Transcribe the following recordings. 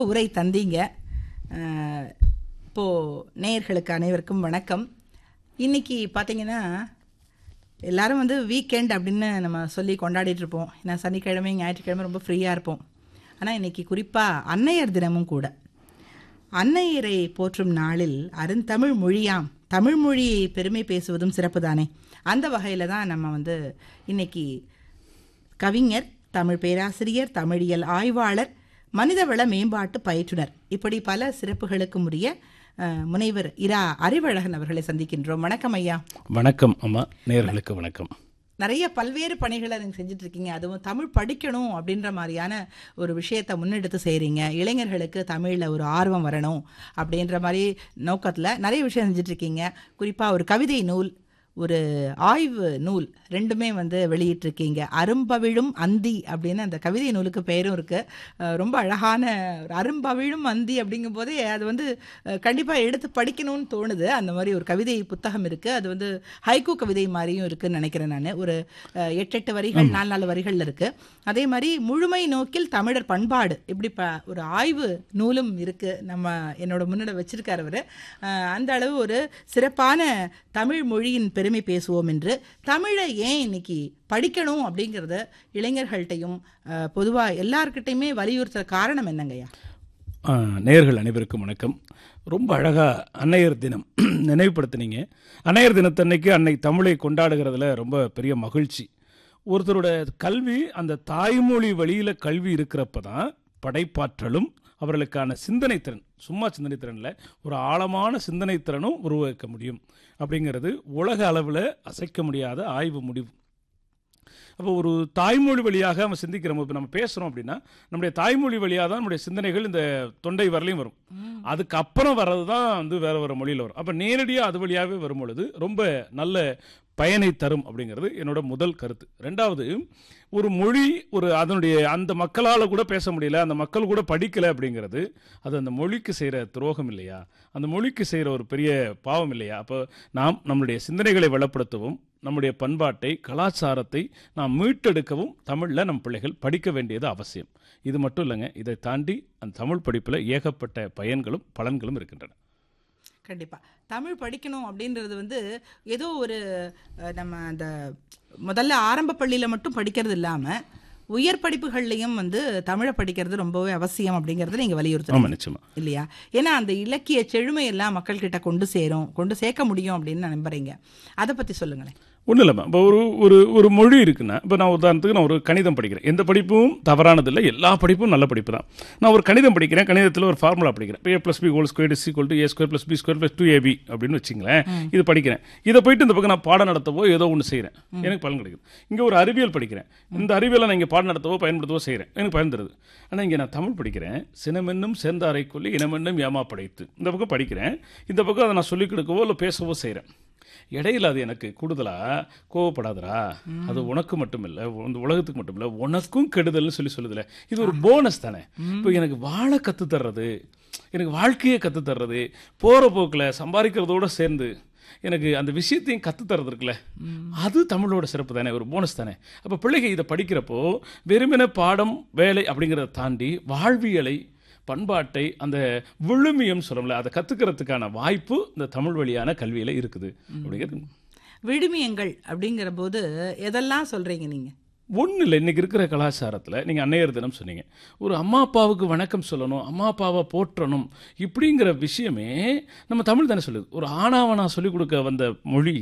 உரை தந்தீங்க அஹ், இப்போ நேயர்களுக்கு அனைவருக்கும் வணக்கம் இன்னைக்கு பார்த்தீங்கன்னா எல்லாரும் வந்து வீக்கெண்ட் அப்படின்னு நம்ம சொல்லி கொண்டாடிட்டு இருப்போம் ஏன்னா சனிக்கிழமை ஞாயிற்றுக்கிழமை ரொம்ப ஃப்ரீயாக இருப்போம் ஆனால் இன்னைக்கு குறிப்பாக அன்னையர் தினமும் கூட அன்னையரை போற்றும் நாளில் அருந்தமிழ் மொழியாம் தமிழ் மொழியை பெருமை பேசுவதும் சிறப்பு தானே அந்த வகையில் தான் நம்ம வந்து இன்னைக்கு கவிஞர் தமிழ் பேராசிரியர் தமிழியல் ஆய்வாளர் மனிதவள மேம்பாட்டு பயிற்றுனர் இப்படி பல சிறப்புகளுக்கு உரிய அஹ், முனைவர் இரா அறிவழகன் அவர்களை சந்திக்கின்றோம் வணக்கம் ஐயா வணக்கம் அம்மா நேயர்களுக்கு வணக்கம் நிறைய பல்வேறு பணிகளை நீங்க செஞ்சுட்டு இருக்கீங்க அதுவும் தமிழ் படிக்கணும் அப்படின்ற மாதிரியான ஒரு விஷயத்தை முன்னெடுத்து செய்றீங்க இளைஞர்களுக்கு தமிழில் ஒரு ஆர்வம் வரணும் அப்படின்ற மாதிரி நோக்கத்தில் நிறைய விஷயம் செஞ்சுட்டு இருக்கீங்க குறிப்பாக ஒரு கவிதை நூல் ஒரு ஆய்வு நூல் ரெண்டுமே வந்து வெளியிட்டிருக்கீங்க அரும்பவிழும் அந்தி அப்படின்னு அந்த கவிதை நூலுக்கு பெயரும் இருக்கு அஹ் ரொம்ப அழகான ஒரு அரும்பவிழும் அந்தி அப்படிங்கும் போதே அது வந்து கண்டிப்பாக எடுத்து படிக்கணும்னு தோணுது அந்த மாதிரி ஒரு கவிதை புத்தகம் இருக்கு அது வந்து ஹைக்கூ கவிதை மாதிரியும் இருக்குன்னு நினைக்கிறேன் நான் ஒரு அஹ், எட்டெட்டு வரிகள் நாலு நாலு வரிகள்ல இருக்கு அதே மாதிரி முழுமை நோக்கில் தமிழர் பண்பாடு இப்படி ப ஒரு ஆய்வு நூலும் இருக்கு நம்ம என்னோட முன்னிட வச்சிருக்காரு அவரு அஹ், அந்த அளவு ஒரு சிறப்பான தமிழ் மொழியின் பெருமை பேசுவோம் என்று தமிழை ஏன் இன்னைக்கு படிக்கணும் அப்படிங்கிறத இளைஞர்கள்ட்டையும் பொதுவாக எல்லார்கிட்டையுமே வலியுறுத்துற காரணம் என்னங்கய்யா ஆ, நேயர்கள் அனைவருக்கும் வணக்கம் ரொம்ப அழகா அன்னையர் தினம் நினைவுபடுத்துனீங்க அன்னையர் தினத்தன்னைக்கு அன்னை தமிழை கொண்டாடுகிறதுல ரொம்ப பெரிய மகிழ்ச்சி ஒருத்தரோட கல்வி அந்த தாய்மொழி வழியில கல்வி இருக்கிறப்ப தான் படைப்பாற்றலும் அவர்களுக்கான சிந்தனை திறன் சும்மா சிந்தனை திறனில் ஒரு ஆழமான சிந்தனை திறனும் உருவாக்க முடியும் அப்படிங்கிறது உலக அளவில் அசைக்க முடியாத ஆய்வு முடிவு அப்போ ஒரு தாய்மொழி வழியாக நம்ம சிந்திக்கிறோம் இப்போ நம்ம பேசுகிறோம் அப்படின்னா நம்முடைய தாய்மொழி வழியாக தான் நம்முடைய சிந்தனைகள் இந்த தொண்டை வரலையும் வரும் அதுக்கப்புறம் வர்றது தான் வந்து வேற வேற மொழியில் வரும் அப்போ நேரடியாக அது வழியாகவே வரும் பொழுது ரொம்ப நல்ல பயனை தரும் அப்படிங்கிறது என்னோட முதல் கருத்து ரெண்டாவது ஒரு மொழி ஒரு அதனுடைய அந்த மக்களால் கூட பேச முடியல அந்த மக்கள் கூட படிக்கலை அப்படிங்கிறது அது அந்த மொழிக்கு செய்கிற துரோகம் இல்லையா அந்த மொழிக்கு செய்கிற ஒரு பெரிய பாவம் இல்லையா அப்போ நாம் நம்மளுடைய சிந்தனைகளை வளப்படுத்தவும் நம்முடைய பண்பாட்டை கலாச்சாரத்தை நாம் மீட்டெடுக்கவும் தமிழில் நம் பிள்ளைகள் படிக்க வேண்டியது அவசியம் இது மட்டும் இல்லைங்க இதை தாண்டி அந்த தமிழ் படிப்பில் ஏகப்பட்ட பயன்களும் பலன்களும் இருக்கின்றன கண்டிப்பா தமிழ் படிக்கணும் அப்படின்றது வந்து ஏதோ ஒரு அஹ், நம்ம அந்த முதல்ல ஆரம்ப பள்ளியில மட்டும் படிக்கிறது இல்லாம உயர் படிப்புகள்லையும் வந்து தமிழை படிக்கிறது ரொம்பவே அவசியம் அப்படிங்கறத நீங்க வலியுறுத்தணும் ஆமாம் நிச்சயமா இல்லையா ஏன்னா அந்த இலக்கிய செழுமை எல்லாம் மக்கள் கிட்ட கொண்டு சேரும் கொண்டு சேர்க்க முடியும் அப்படின்னு நான் நம்புறீங்க அதை பத்தி சொல்லுங்களேன் ஒன்றும் இல்லைம்மா இப்போ ஒரு ஒரு ஒரு மொழி இருக்குன்னா இப்போ நான் உதாரணத்துக்கு நான் ஒரு கணிதம் படிக்கிறேன் எந்த படிப்பும் தவறானதில்லை எல்லா படிப்பும் நல்ல படிப்பு தான் நான் ஒரு கணிதம் படிக்கிறேன் கணிதத்தில் ஒரு ஃபார்முலா படிக்கிறேன் இப்போ A plus B whole square is equal to A square plus B square plus two AB அப்படின்னு வச்சுங்களேன் இது படிக்கிறேன் இதை போயிட்டு இந்த பக்கம் நான் பாடம் நடத்தவோ ஏதோ ஒன்று செய்கிறேன் எனக்கு பலன் கிடைக்குது இங்கே ஒரு அறிவியல் படிக்கிறேன் இந்த அறிவியலை நான் இங்கே பாடம் நடத்தவோ பயன்படுத்தவோ செய்கிறேன் எனக்கு பயன் தருது ஆனால் இங்கே நான் தமிழ் படிக்கிறேன் சினமென்னும் சேர்ந்தாரை கொல்லி இனமென்னும் ஏமா படைத்து இந்த பக்கம் படிக்கிறேன் இந்த பக்கம் அதை நான் சொல்லிக் கொடுக்கவோ இல்லை பேசவோ செய்கிறேன் இடையில அது எனக்கு கூடுதலா கோவப்படாதடா அது உனக்கு மட்டும் இல்ல இந்த உலகத்துக்கு மட்டும் இல்ல உனக்கும் கெடுதல்னு சொல்லி சொல்லுதுல இது ஒரு போனஸ் தானே இப்போ எனக்கு வாழ கத்து தர்றது எனக்கு வாழ்க்கையை கத்து தர்றது போற போக்குல சம்பாதிக்கிறதோட சேர்ந்து எனக்கு அந்த விஷயத்தையும் கத்து தர்றது இருக்குல்ல அது தமிழோட சிறப்பு தானே ஒரு போனஸ் தானே அப்ப பிள்ளைங்க இதை படிக்கிறப்போ வெறுமனே பாடம் வேலை அப்படிங்கிறத தாண்டி வாழ்வியலை பண்பாட்டை அந்த விழுமியம் சொல்லல அதை கத்துக்கிறதுக்கான வாய்ப்பு இந்த தமிழ் வழியான கல்வியில இருக்குது அப்படிங்கிறது விடுமியங்கள் அப்படிங்கிற போது எதெல்லாம் சொல்றீங்க நீங்க ஒன்றும் இல்லை இன்றைக்கி இருக்கிற கலாச்சாரத்தில் நீங்கள் அன்னையர் தினம் சொன்னீங்க ஒரு அம்மா அப்பாவுக்கு வணக்கம் சொல்லணும் அம்மா அப்பாவை போற்றணும் இப்படிங்கிற விஷயமே நம்ம தமிழ் தானே சொல்லுது ஒரு ஆனாவனா சொல்லிக் கொடுக்க வந்த மொழி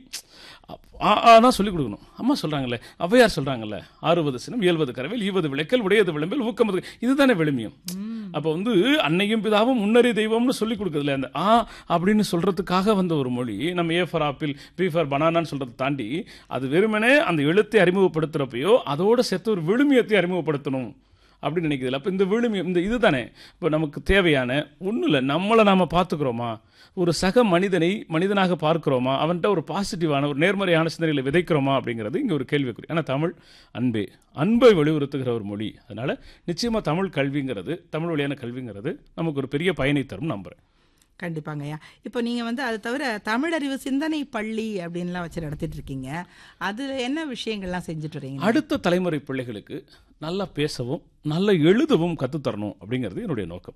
ஆனால் சொல்லிக் கொடுக்கணும் அம்மா சொல்கிறாங்கல்ல ஔவையார் சொல்கிறாங்கல்ல ஆறுவது சினம் ஏழ்வது கரவில் ஈவது விளைக்கல் உடையது விளம்பில் ஊக்கமது இதுதானே விழுமியம் அப்போ வந்து அன்னையும் பிதாவும் முன்னறி தெய்வம்னு சொல்லி கொடுக்குறதுல அந்த ஆ அப்படின்னு சொல்கிறதுக்காக வந்த ஒரு மொழி நம்ம A for apple B for பனானான்னு சொல்கிறத தாண்டி அது வெறுமனே அந்த எழுத்தை அறிமுகப்படுத்துகிறப்பையோ அதோட சேர்த்து ஒரு விழுமியத்தை அறிமுகப்படுத்தணும் அப்படின்னு நினைக்கிறதில்ல அப்போ இந்த விழுமியம் இந்த இதுதானே இப்போ நமக்கு தேவையான ஒன்றும் இல்லை நம்மளை நாம் பார்த்துக்கிறோமா ஒரு சக மனிதனை மனிதனாக பார்க்கிறோமா அவன்கிட்ட ஒரு பாசிட்டிவான ஒரு நேர்மறையான சிந்தனைகளை விதைக்கிறோமா அப்படிங்கிறது இங்கே ஒரு கேள்விக்குறி ஆனால் தமிழ் அன்பே அன்பை வலியுறுத்துகிற ஒரு மொழி அதனால் நிச்சயமாக தமிழ் கல்விங்கிறது தமிழ் வழியான கல்விங்கிறது நமக்கு ஒரு பெரிய பயனை தரும் நம்புகிறேன் கண்டிப்பாங்கய்யா இப்போ நீங்க வந்து அது தவிர தமிழறிவு சிந்தனை பள்ளி அப்படின்லாம் வச்சு நடத்திட்டு இருக்கீங்க அதுல என்ன விஷயங்கள்லாம் செஞ்சுட்டு வரீங்க அடுத்த தலைமுறை பிள்ளைகளுக்கு நல்லா பேசவும் நல்லா எழுதவும் கற்றுத்தரணும் அப்படிங்கிறது என்னுடைய நோக்கம்